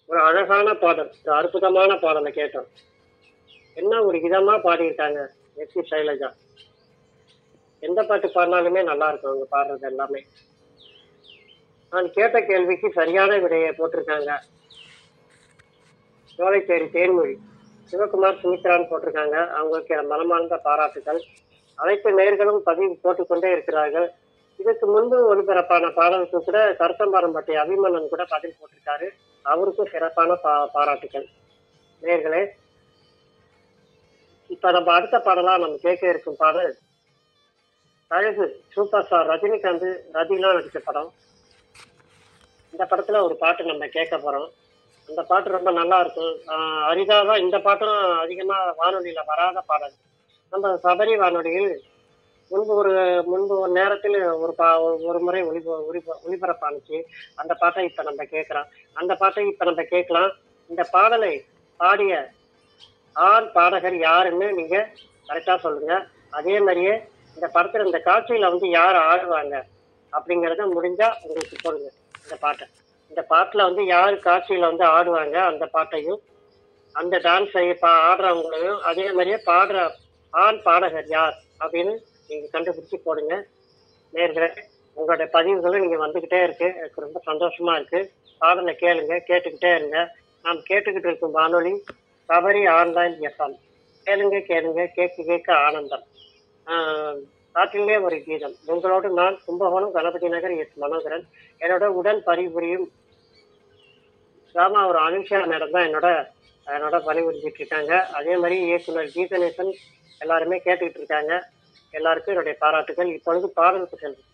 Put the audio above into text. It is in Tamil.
ஒரு அழகான பாடல் ஒரு அற்புதமான பாடலை கேட்டோம் என்ன ஒரு இதமா பாடியிருக்காங்க எஸ்பி சைலஜா எந்த பாட்டு பாடினாலுமே நல்லா இருக்கும் அவங்க பாடுறது எல்லாமே நான் கேட்ட கேள்விக்கு சரியான விடையை போட்டிருக்காங்க சோலைச்சேரி தேன்மொழி சிவகுமார் சுமித்ரான்னு போட்டிருக்காங்க அவங்களுக்கு என் மனமார்ந்த பாராட்டுகள் அனைத்து நேர்களும் பதிவு போட்டுக்கொண்டே இருக்கிறார்கள் இதுக்கு முன்பு ஒளிபரப்பான பாடலுக்கு கூட கருத்தம்பாரம்பட்டி அபிமன்னன் கூட பதில் போட்டிருக்காரு அவருக்கும் சிறப்பான பா பாராட்டுகள் நேர்களே இப்ப நம்ம அடுத்த பாடலா நம்ம கேட்க இருக்கும் பாடல் அழகு சூப்பர் ஸ்டார் ரஜினிகாந்த் ரஜினா நடிச்ச படம் இந்த படத்துல ஒரு பாட்டு நம்ம கேட்க போறோம் அந்த பாட்டு ரொம்ப நல்லா இருக்கும் ஆஹ் அரிதாவா இந்த பாட்டும் அதிகமா வானொலியில வராத பாடல் நம்ம சபரி வானொலியில் முன்பு ஒரு முன்பு ஒரு நேரத்தில் ஒரு பா ஒரு முறை ஒளி ஒளி ஒளிபரப்பானுச்சு அந்த பாட்டை இப்ப நம்ம கேட்கிறோம் அந்த பாட்டை இப்ப நம்ம கேட்கலாம் இந்த பாடலை பாடிய ஆண் பாடகர் யாருன்னு நீங்க கரெக்டா சொல்லுங்க அதே மாதிரியே இந்த படத்துல இந்த காட்சியில வந்து யார் ஆடுவாங்க அப்படிங்கறத முடிஞ்சா உங்களுக்கு சொல்லுங்க இந்த பாட்டை இந்த பாட்டுல வந்து யார் காட்சியில வந்து ஆடுவாங்க அந்த பாட்டையும் அந்த டான்ஸ் ஆடுறவங்களையும் அதே மாதிரியே பாடுற ஆண் பாடகர் யார் அப்படின்னு நீங்க கண்டுபிடிச்சு போடுங்க நேர்களே உங்களுடைய பதிவுகளும் நீங்க வந்துகிட்டே இருக்கு எனக்கு ரொம்ப சந்தோஷமா இருக்கு பாடலை கேளுங்க கேட்டுக்கிட்டே இருங்க நாம் கேட்டுக்கிட்டு இருக்கும் வானொலி சபரி ஆன்லைன் எஃப்எம் கேளுங்க கேளுங்க கேட்க கேட்க ஆனந்தம் ஆஹ் காற்றிலே ஒரு கீதம் உங்களோடு நான் கும்பகோணம் கணபதி நகர் எஸ் மனோகரன் என்னோட உடன் பணிபுரியும் ராமா ஒரு அனுஷா மேடம் தான் என்னோட என்னோட பணிபுரிஞ்சிட்டு இருக்காங்க அதே மாதிரி இயக்குனர் கீதநேசன் எல்லாருமே கேட்டுக்கிட்டு இருக்காங்க எல்லாருக்கும் என்னுடைய பாராட்டுகள் இப்பொழுது பாடலுக்கு செல்வோம்